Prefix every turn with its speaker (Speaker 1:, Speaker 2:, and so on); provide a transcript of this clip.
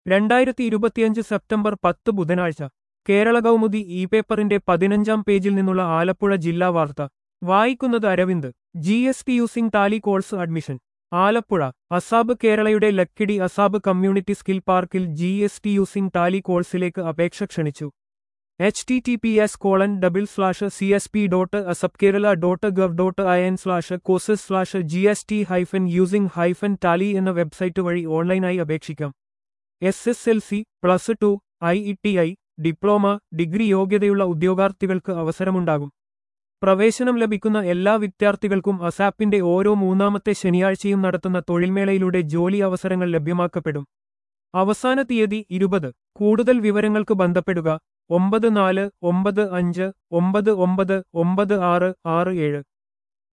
Speaker 1: രണ്ടായിരത്തി ഇരുപത്തിയഞ്ച് സെപ്റ്റംബർ പത്ത് ബുധനാഴ്ച കേരള കൗമുദി ഇ പേപ്പറിന്റെ പതിനഞ്ചാം പേജിൽ നിന്നുള്ള ആലപ്പുഴ ജില്ലാ വാർത്ത വായിക്കുന്നത് Aravind G S T using Tally course admission Alappuzha ASAP കേരളയുടെ ലക്കിടി അസാബ് കമ്മ്യൂണിറ്റി സ്കിൽ പാർക്കിൽ G S T using Tally കോഴ്സിലേക്ക് അപേക്ഷ ക്ഷണിച്ചു H T T P S colon double slash C S P dot ASAP Kerala dot gov dot I N slash courses slash G S T hyphen using hyphen Tally എന്ന website വഴി ഓൺലൈനായി അപേക്ഷിക്കാം S S L C plus two I E T I diploma degree യോഗ്യതയുള്ള ഉദ്യോഗാർത്ഥികൾക്ക് അവസരമുണ്ടാകും പ്രവേശനം ലഭിക്കുന്ന എല്ലാ വിദ്യാർത്ഥികൾക്കും അസാപ്പിന്റെ ഓരോ മൂന്നാമത്തെ ശനിയാഴ്ചയും നടത്തുന്ന തൊഴിൽമേളയിലൂടെ ജോലി അവസരങ്ങൾ ലഭ്യമാക്കപ്പെടും അവസാന തീയതി ഇരുപത് കൂടുതൽ വിവരങ്ങൾക്ക് ബന്ധപ്പെടുക ഒമ്പത് നാല് ഒമ്പത് അഞ്ച് ഒമ്പത് ഒമ്പത് ഒമ്പത് ആറ് ആറ് ഏഴ്